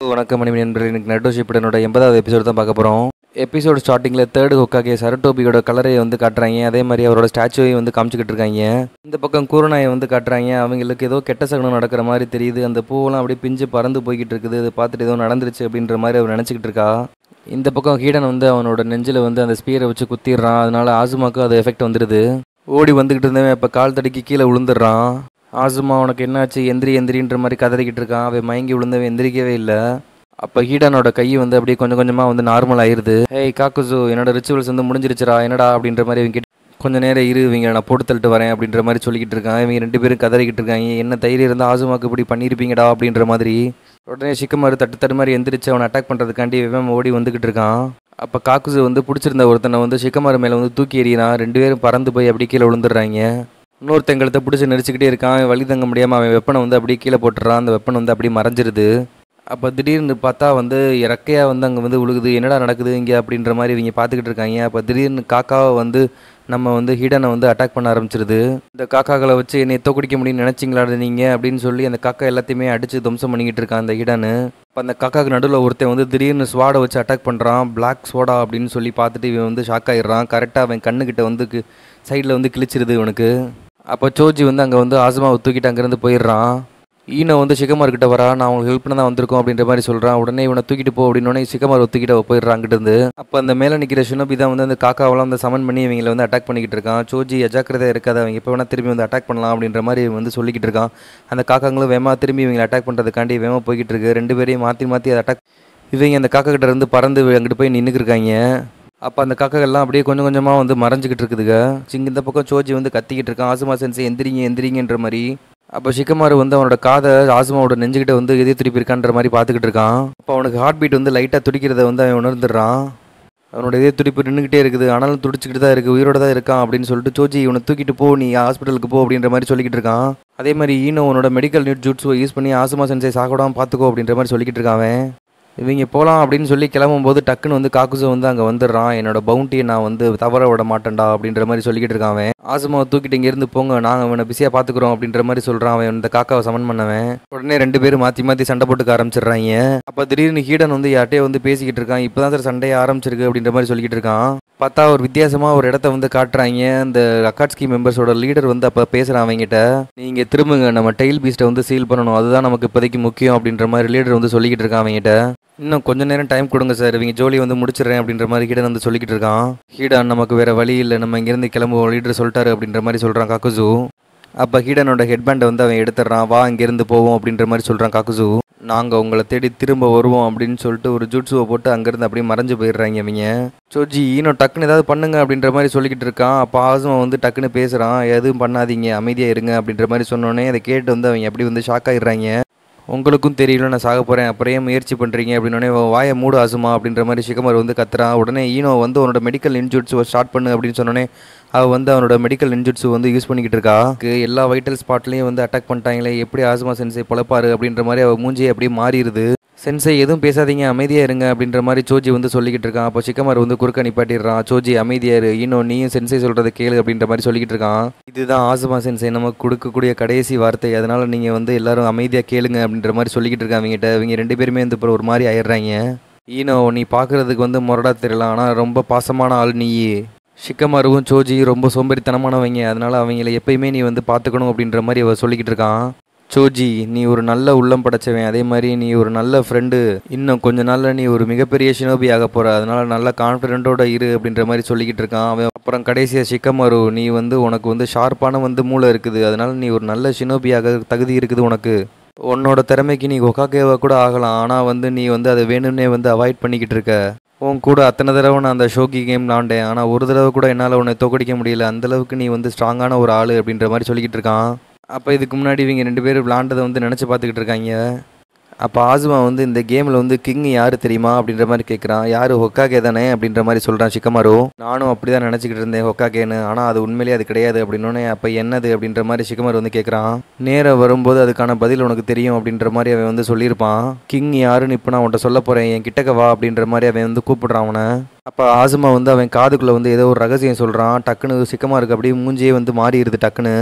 வணக்கம் மணி நண்பர்கள் இன்னைக்கு நட்டோ ஷிப்பிடனோட எண்பதாவது எபிசோடு தான் பார்க்க போகிறோம் எபிசோட் ஸ்டார்டிங்கில் தேர்டு ஹொக்காகே சரட்டோபியோட கலரை வந்து காட்டுறாங்க அதே மாதிரி அவரோட ஸ்டாச்சுவையும் வந்து காமிச்சிக்கிட்டு இருக்காங்க இந்த பக்கம் கூரநாயை வந்து காட்டுறாங்க அவங்களுக்கு ஏதோ கெட்ட சகுனம் நடக்கிற மாதிரி தெரியுது அந்த பூவெல்லாம் அப்படியே பிஞ்சு பறந்து போய்கிட்டு இருக்குது அதை பார்த்துட்டு ஏதோ நடந்துருச்சு அப்படின்ற மாதிரி அவர் நினச்சிக்கிட்டு இருக்கா இந்த பக்கம் ஹீடன் வந்து அவனோட நெஞ்சில் வந்து அந்த ஸ்பீரை வச்சு குத்திடுறான் அதனால ஆசுமாக்கு அது எஃபெக்ட் வந்துடுது ஓடி வந்துக்கிட்டு இருந்தவன் இப்போ கால் தடுக்கி கீழே விழுந்துடுறான் ஆசுமா உனக்கு என்னாச்சு எந்திரி எந்திரின்ற மாதிரி கதறிக்கிட்டு இருக்கான் அவன் மயங்கி விழுந்தவன் எந்திரிக்கவே இல்லை அப்போ ஹீடானோட கை வந்து அப்படியே கொஞ்சம் கொஞ்சமாக வந்து நார்மல் ஆயிருது ஏய் காக்குசு என்னோட ரிச்சுவல்ஸ் வந்து முடிஞ்சிருச்சுடா என்னடா அப்படின்ற மாதிரி இவங்க கிட்ட கொஞ்ச நேரம் இரு இவங்க நான் போட்டு தள்ளிட்டு வரேன் அப்படின்ற மாதிரி சொல்லிக்கிட்டு இருக்கான் இவங்க ரெண்டு பேரும் கதறிக்கிட்டு இருக்காங்க என்ன தைரியம் இருந்தால் ஆசுமாக்கு இப்படி பண்ணியிருப்பீங்கடா அப்படின்ற மாதிரி உடனே சிக்கமாரு தட்டு தட்டு மாதிரி எந்திரிச்சு அவனை அட்டாக் பண்ணுறதுக்காண்டி இவன் ஓடி வந்துக்கிட்டு இருக்கான் அப்போ காக்குசு வந்து பிடிச்சிருந்த ஒருத்தனை வந்து சிக்கமாரு மேலே வந்து தூக்கி எறிகிறான் ரெண்டு பேரும் பறந்து போய் அப்படியே கீழே விழுந்துடுறாங்க இன்னொருத்தங்களத்தை பிடிச்சி நெரிச்சிக்கிட்டே இருக்கான் அவன் வழி தங்க முடியாமல் அவன் வெப்பனை வந்து அப்படியே கீழே போட்டுறான் அந்த வெப்பன் வந்து அப்படியே மறைஞ்சிருது அப்போ திடீர்னு பார்த்தா வந்து இறக்கையாக வந்து அங்கே வந்து விழுகுது என்னடா நடக்குது இங்கே அப்படின்ற மாதிரி இவங்க பார்த்துக்கிட்டு இருக்காங்க அப்போ திடீர்னு காக்காவை வந்து நம்ம வந்து ஹீடனை வந்து அட்டாக் பண்ண ஆரம்பிச்சிருது இந்த காக்காக்களை வச்சு என்னை தோக்கடிக்க முடியும்னு நினச்சிங்களா நீங்கள் அப்படின்னு சொல்லி அந்த காக்கா எல்லாத்தையுமே அடித்து துவம்சம் பண்ணிக்கிட்டு இருக்கான் அந்த ஹீடனு அப்போ அந்த காக்காக்கு நடுவில் ஒருத்தன் வந்து திடீர்னு ஸ்வாடை வச்சு அட்டாக் பண்ணுறான் பிளாக் சோடா அப்படின்னு சொல்லி பார்த்துட்டு இவன் வந்து ஷாக் ஆயிடுறான் கரெக்டாக அவன் கண்ணுக்கிட்ட வந்து சைடில் வந்து கிழிச்சிருது இவனுக்கு அப்போ சோஜி வந்து அங்கே வந்து ஆசமாவை தூக்கிட்டு அங்கேருந்து போயிடுறான் ஈனோ வந்து சிக்கமார் கிட்ட வரா நான் உங்களுக்கு ஹெல்ப் பண்ண தான் வந்திருக்கோம் அப்படின்ற மாதிரி சொல்கிறான் உடனே இவனை தூக்கிட்டு போ அப்படின்னோடனே சிக்கமார் தூக்கிட்டு அவ போயிடுறான் அங்கிட்டு அப்போ அந்த மேலே நிற்கிற ஷினோபி தான் வந்து அந்த காக்காவெல்லாம் வந்து சமன் பண்ணி இவங்களை வந்து அட்டாக் பண்ணிக்கிட்டு இருக்கான் சோஜி அஜாக்கிரதையாக இருக்காது அவங்க எப்போ வேணால் திரும்பி வந்து அட்டாக் பண்ணலாம் அப்படின்ற மாதிரி இவன் வந்து சொல்லிக்கிட்டு இருக்கான் அந்த காக்காங்களும் வேமா திரும்பி இவங்களை அட்டாக் பண்ணுறதுக்காண்டி வேமா போய்கிட்டு இருக்கு ரெண்டு பேரையும் மாற்றி மாற்றி அதை அட்டாக் இவங்க அந்த காக்கா கிட்ட இருந்து பறந்து அங்கிட்டு போய் நின்றுக்கு இருக்காங்க அப்போ அந்த காக்காக்கள்லாம் அப்படியே கொஞ்சம் கொஞ்சமாக வந்து மறைஞ்சிக்கிட்டு இருக்குதுங்க சிங்க இந்த பக்கம் சோஜி வந்து கத்திக்கிட்டு இருக்கான் ஆசுமா சென்ஸ் எந்திரிங்க எந்திரிங்கன்ற மாதிரி அப்போ சிக்கமாரு வந்து அவனோட காதை ஆசுமாவோட நெஞ்சுக்கிட்ட வந்து எதிர் திருப்பி இருக்கான்ற மாதிரி பார்த்துக்கிட்டு இருக்கான் அப்போ அவனுக்கு ஹார்ட் பீட் வந்து லைட்டாக துடிக்கிறத வந்து அவன் உணர்ந்துடுறான் அவனோட இதே துடிப்பு நின்றுக்கிட்டே இருக்குது ஆனாலும் துடிச்சிக்கிட்டு தான் இருக்குது உயிரோட தான் இருக்கான் அப்படின்னு சொல்லிட்டு சோஜி இவனை தூக்கிட்டு போ நீ ஹாஸ்பிட்டலுக்கு போ அப்படின்ற மாதிரி சொல்லிக்கிட்டு இருக்கான் அதே மாதிரி ஈனோ உன்னோட மெடிக்கல் நியூட் ஜூட்ஸுவை யூஸ் பண்ணி ஆசுமா சென்சை சாகடாமல் பார்த்துக்கோ அப்படின்ற மாதிரி சொல்லிக்கிட்டு இருக்கான் அவன் இவங்க போகலாம் அப்படின்னு சொல்லி கிளம்பும்போது டக்குன்னு வந்து காக்குசோ வந்து அங்கே வந்துடுறான் என்னோட பவுண்டியை நான் வந்து தவற விட மாட்டேன்டா அப்படின்ற மாதிரி சொல்லிக்கிட்டு இருக்கான் அவன் ஆசுமாவை தூக்கிட்டு இங்கேருந்து போங்க நாங்கள் அவனை பிஸியாக பார்த்துக்குறோம் அப்படின்ற மாதிரி சொல்கிறான் அவன் இந்த காக்காவை சமன் பண்ணவன் உடனே ரெண்டு பேரும் மாற்றி மாற்றி சண்டை போட்டுக்க ஆரம்பிச்சிடுறாங்க அப்போ திடீர்னு ஹீடன் வந்து யார்ட்டையோ வந்து பேசிக்கிட்டு இருக்கான் இப்போ தான் சார் சண்டையே ஆரம்பிச்சிருக்கு அப்படின்ற மாதிரி சொல்லிக்கிட்டு இருக்கான் பார்த்தா ஒரு வித்தியாசமாக ஒரு இடத்த வந்து காட்டுறாங்க இந்த அக்காட்ஸ்கி மெம்பர்ஸோட லீடர் வந்து அப்போ பேசுகிறான் அவங்ககிட்ட நீங்கள் திரும்புங்க நம்ம டெயில் பீஸ்ட்டை வந்து சீல் பண்ணணும் அதுதான் நமக்கு இப்போதைக்கு முக்கியம் அப்படின்ற மாதிரி லீடர் வந்து சொல்லிக்கிட்டு இருக்கான் அவங்ககிட்ட இன்னும் கொஞ்ச நேரம் டைம் கொடுங்க சார் இவங்க ஜோலி வந்து முடிச்சிடுறேன் அப்படின்ற மாதிரி ஹீடன் வந்து சொல்லிக்கிட்டு இருக்கான் ஹீடான் நமக்கு வேற வழி இல்லை நம்ம இங்கேருந்து கிளம்புவோம் லீடர் சொல்லிட்டாரு அப்படின்ற மாதிரி சொல்கிறான் காக்குசு அப்போ ஹீடனோட ஹெட்பேண்டை வந்து அவன் எடுத்துடுறான் வா இங்கேருந்து போவோம் அப்படின்ற மாதிரி சொல்கிறான் காக்குசு நாங்கள் உங்களை தேடி திரும்ப வருவோம் அப்படின்னு சொல்லிட்டு ஒரு ஜூட்ஸுவை போட்டு அங்கேருந்து அப்படியே மறைஞ்சு போயிடுறாங்க இவங்க சோஜி ஈனோ டக்குன்னு ஏதாவது பண்ணுங்க அப்படின்ற மாதிரி சொல்லிக்கிட்டு இருக்கான் அப்போ ஆசுமா வந்து டக்குன்னு பேசுகிறான் எதுவும் பண்ணாதீங்க அமைதியாக இருங்க அப்படின்ற மாதிரி சொன்னோன்னே அதை கேட்டு வந்து அவங்க அப்படி வந்து ஷாக் ஆயிடுறாங்க உங்களுக்கும் தெரியல நான் சாக போகிறேன் அப்புறம் ஏன் முயற்சி பண்ணுறீங்க அப்படின்னோடனே வாயை மூடு ஆசுமா அப்படின்ற மாதிரி சிக்கமர் வந்து கத்துறான் உடனே ஈனோ வந்து அவனோட மெடிக்கல் இன்ஜூட்ஸ் ஸ்டார்ட் பண்ணு அப்படின்னு சொன்னோன்னே அவள் வந்து அவனோட மெடிக்கல் இன்ஜூட்ஸ் வந்து யூஸ் பண்ணிக்கிட்டு இருக்கா எல்லா வைட்டல் ஸ்பாட்லேயும் வந்து அட்டாக் பண்ணிட்டாங்களே எப்படி ஆசுமா சென்சை பொழப்பாரு அப்படின்ற மாதிரி அவள் மூஞ்சி அப்படியே மாறிடுது சென்சை எதுவும் பேசாதீங்க அமைதியாக இருங்க அப்படின்ற மாதிரி சோஜி வந்து சொல்லிக்கிட்டு இருக்கான் அப்போ சிக்கமர் வந்து குறுக்க நிப்பாட்டிடுறான் சோஜி அமைதியா இரு இன்னும் நீயும் சென்சை சொல்கிறத கேளு அப்படின்ற மாதிரி சொல்லிக்கிட்டு இருக்கான் இதுதான் ஆசுமா சென்சை நமக்கு கொடுக்கக்கூடிய கடைசி வார்த்தை அதனால நீங்கள் வந்து எல்லாரும் அமைதியாக கேளுங்க அப்படின்ற மாதிரி சொல்லிக்கிட்டு இருக்காங்க அவங்ககிட்ட இவங்க ரெண்டு பேருமே வந்து இப்போ ஒரு மாதிரி ஆயிடுறாங்க ஈனோ நீ பார்க்குறதுக்கு வந்து முரடா தெரியலாம் ஆனால் ரொம்ப பாசமான ஆள் நீ ஷிக்கமாருவும் சோஜி ரொம்ப சோம்பேறித்தனமானவங்க அதனால அவங்கள எப்பயுமே நீ வந்து பார்த்துக்கணும் அப்படின்ற மாதிரி அவ சொல்லிக்கிட்டு இருக்கான் சோஜி நீ ஒரு நல்ல உள்ளம் படைச்சவன் அதே மாதிரி நீ ஒரு நல்ல ஃப்ரெண்டு இன்னும் கொஞ்ச நாளில் நீ ஒரு மிகப்பெரிய ஷினோபி ஆக போற அதனால நல்ல கான்ஃபிடென்ட்டோட இரு அப்படின்ற மாதிரி சொல்லிக்கிட்டு இருக்கான் அவன் அப்புறம் கடைசியாக ஷிக்கமாரு நீ வந்து உனக்கு வந்து ஷார்ப்பான வந்து மூளை இருக்குது அதனால நீ ஒரு நல்ல ஷினோபி ஆக தகுதி இருக்குது உனக்கு உன்னோட திறமைக்கு நீ ஒகாக்கேவா கூட ஆகலாம் ஆனால் வந்து நீ வந்து அதை வேணும்னே வந்து அவாய்ட் பண்ணிக்கிட்டு இருக்க உன் கூட அத்தனை தடவை நான் அந்த ஷோக்கி கேம் விளாண்டேன் ஆனால் ஒரு தடவை கூட என்னால் உன்னை தோக்கடிக்க முடியல அந்தளவுக்கு நீ வந்து ஸ்ட்ராங்கான ஒரு ஆள் அப்படின்ற மாதிரி சொல்லிக்கிட்டு இருக்கான் அப்போ இதுக்கு முன்னாடி இவங்க ரெண்டு பேரும் விளாண்டதை வந்து நினச்சி பார்த்துக்கிட்டு இருக்காங்க அப்போ ஆசுமா வந்து இந்த கேமில் வந்து கிங் யார் தெரியுமா அப்படின்ற மாதிரி கேட்குறான் யார் ஹொக்காகே தானே அப்படின்ற மாதிரி சொல்கிறான் சிக்கமாரு நானும் அப்படி தான் நினச்சிக்கிட்டு இருந்தேன் ஹொக்காகேன்னு ஆனால் அது உண்மையிலேயே அது கிடையாது அப்படின்னோடனே அப்போ என்னது அப்படின்ற மாதிரி சிக்கமாரு வந்து கேட்குறான் நேரம் வரும்போது அதுக்கான பதில் உனக்கு தெரியும் அப்படின்ற மாதிரி அவன் வந்து சொல்லியிருப்பான் கிங் யாருன்னு இப்போ நான் உன்ட்ட சொல்ல போகிறேன் என் கிட்டக்க வா அப்படின்ற மாதிரி அவன் வந்து கூப்பிடுறான் அவனை அப்போ ஆசுமா வந்து அவன் காதுக்குள்ளே வந்து ஏதோ ஒரு ரகசியம் சொல்கிறான் டக்குன்னு சிக்கமாக இருக்கு அப்படியே மூஞ்சியே வந்து மாறிடுது டக்குன்னு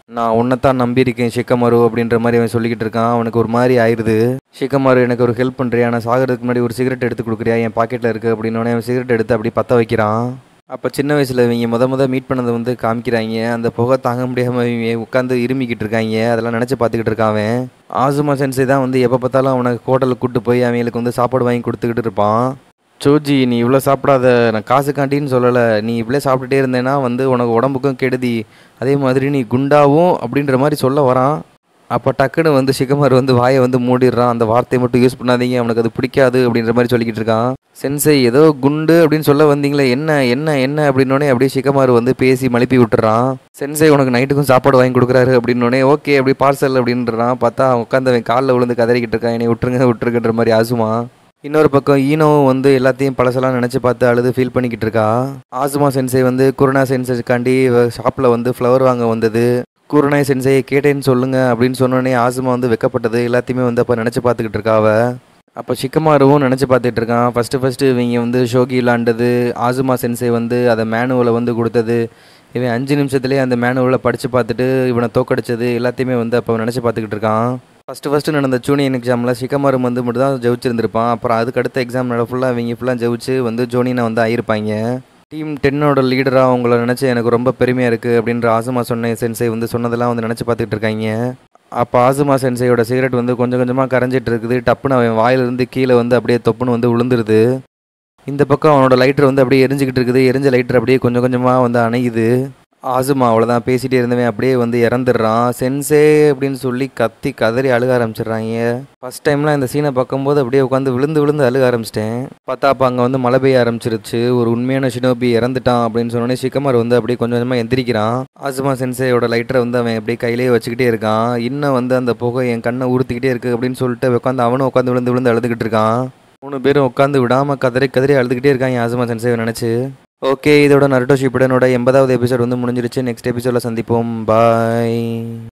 நான் உன்னைத்தான் நம்பியிருக்கேன் ஷிக்கமாரு அப்படின்ற மாதிரி அவன் சொல்லிக்கிட்டு இருக்கான் அவனுக்கு ஒரு மாதிரி ஆயிடுது ஷிக்கமாரு எனக்கு ஒரு ஹெல்ப் பண்ணுறியா நான் சாகிறதுக்கு முன்னாடி ஒரு சிகரெட் எடுத்து கொடுக்குறியா என் பாக்கெட்டில் இருக்குது அப்படின்னோடனே அவன் சிகரெட் எடுத்து அப்படி பற்ற வைக்கிறான் அப்போ சின்ன வயசில் இவங்க முத முத மீட் பண்ணதை வந்து காமிக்கிறாங்க அந்த புகை தாங்க முடியாமல் இவங்க உட்காந்து இருமிக்கிட்டு இருக்காங்க அதெல்லாம் நினச்சி பார்த்துக்கிட்டு இருக்கான் அவன் ஆசுமா சென்சை தான் வந்து எப்போ பார்த்தாலும் அவனை ஹோட்டலுக்கு கூட்டு போய் அவங்களுக்கு வந்து சாப்பாடு வாங்கி கொடுத்துக்கிட்டு இருப்பான் சோஜி நீ இவ்வளோ சாப்பிடாத நான் காசுக்காண்டின்னு சொல்லலை நீ இவ்வளோ சாப்பிட்டுட்டே இருந்தேன்னா வந்து உனக்கு உடம்புக்கும் கெடுதி அதே மாதிரி நீ குண்டாவும் அப்படின்ற மாதிரி சொல்ல வரான் அப்போ டக்குன்னு வந்து சிக்கமார் வந்து வாயை வந்து மூடிடுறான் அந்த வார்த்தையை மட்டும் யூஸ் பண்ணாதீங்க அவனுக்கு அது பிடிக்காது அப்படின்ற மாதிரி சொல்லிக்கிட்டு இருக்கான் சென்சை ஏதோ குண்டு அப்படின்னு சொல்ல வந்தீங்களே என்ன என்ன என்ன அப்படின்னோடனே அப்படியே சிக்கமார் வந்து பேசி மழுப்பி விட்டுறான் சென்சை உனக்கு நைட்டுக்கும் சாப்பாடு வாங்கி கொடுக்குறாரு அப்படின்னோடனே ஓகே அப்படி பார்சல் அப்படின்றான் பார்த்தா உட்காந்து அவன் காலில் விழுந்து கதறிக்கிட்டு இருக்கான் என்னை விட்டுருங்க விட்டுருங்கன்ற மாதிரி ஆசுமா இன்னொரு பக்கம் ஈனோவும் வந்து எல்லாத்தையும் பழசெல்லாம் நினச்சி பார்த்து அழுது ஃபீல் பண்ணிக்கிட்டு இருக்கா ஆசுமா சென்சை வந்து குருணா சென்சைக்காண்டி ஷாப்பில் வந்து ஃப்ளவர் வாங்க வந்தது குருணாய் சென்சையை கேட்டேன்னு சொல்லுங்க அப்படின்னு சொன்னோடனே ஆசுமா வந்து வெக்கப்பட்டது எல்லாத்தையுமே வந்து அப்போ நினச்சி பார்த்துக்கிட்டு இருக்கா அவ அப்போ சிக்கமாருவும் நினச்சி பார்த்துட்டு இருக்கான் ஃபஸ்ட்டு ஃபஸ்ட்டு இவங்க வந்து ஷோகி விளாண்டது ஆசுமா சென்சை வந்து அதை மேனுவலை வந்து கொடுத்தது இவன் அஞ்சு நிமிஷத்துலேயே அந்த மேனுவலை படித்து பார்த்துட்டு இவனை தோக்கடிச்சது எல்லாத்தையுமே வந்து அப்போ நினச்சி பார்த்துக்கிட்டு இருக்கான் ஃபஸ்ட்டு ஃபஸ்ட்டு நடந்த ஜூனியர் எக்ஸாமில் சிக்கமாரும் வந்து மட்டும் தான் ஜெயிச்சிருந்திருப்பான் அப்புறம் அதுக்கு அடுத்த எக்ஸாம் நட ஃபுல்லாக இவங்க ஃபுல்லாக ஜெயிச்சு வந்து ஜோனினா வந்து ஆயிருப்பாங்க டீம் டென்னோட லீடராக அவங்கள நினச்சி எனக்கு ரொம்ப பெருமையாக இருக்குது அப்படின்ற ஆசுமா சொன்ன சென்சை வந்து சொன்னதெல்லாம் வந்து நினச்சி பார்த்துக்கிட்டு இருக்காங்க அப்போ ஆசுமா சென்சையோட சிகரெட் வந்து கொஞ்சம் கொஞ்சமாக கரைஞ்சிட்டு இருக்குது டப்புன்னு அவன் வாயிலிருந்து கீழே வந்து அப்படியே தொப்புன்னு வந்து விழுந்துருது இந்த பக்கம் அவனோட லைட்டர் வந்து அப்படியே எரிஞ்சுக்கிட்டு இருக்குது எரிஞ்ச லைட்டர் அப்படியே கொஞ்சம் கொஞ்சமாக வந்து அணையுது ஆசுமா அவ்வளோதான் பேசிகிட்டே இருந்தவன் அப்படியே வந்து இறந்துடுறான் சென்சே அப்படின்னு சொல்லி கத்தி கதறி அழுக ஆரம்பிச்சிடுறாங்க ஃபஸ்ட் டைம்லாம் இந்த சீனை பார்க்கும்போது அப்படியே உட்காந்து விழுந்து விழுந்து அழுக ஆரம்பிச்சிட்டேன் பார்த்தா அப்போ அங்கே வந்து மழை பெய்ய ஆரம்பிச்சிருச்சு ஒரு உண்மையான ஷினோபி இறந்துட்டான் அப்படின்னு சொன்னோடனே சிக்கமார் வந்து அப்படியே கொஞ்சம் கொஞ்சமாக எந்திரிக்கிறான் ஆசுமா சென்சேயோட லைட்டரை வந்து அவன் அப்படியே கையிலேயே வச்சுக்கிட்டே இருக்கான் இன்னும் வந்து அந்த புகை என் கண்ணை உறுத்திக்கிட்டே இருக்குது அப்படின்னு சொல்லிட்டு உட்காந்து அவனும் உட்காந்து விழுந்து விழுந்து அழுதுகிட்டு இருக்கான் மூணு பேரும் உட்காந்து விடாமல் கதறி கதறி அழுதுகிட்டே இருக்காங்க ஆசுமா சென்சேவை நினச்சி ஓகே இதோட நருட்டோ ஷிப்புடனோட எண்பதாவது எபிசோட் வந்து முடிஞ்சிருச்சு நெக்ஸ்ட் எபிசோடில் சந்திப்போம் பாய்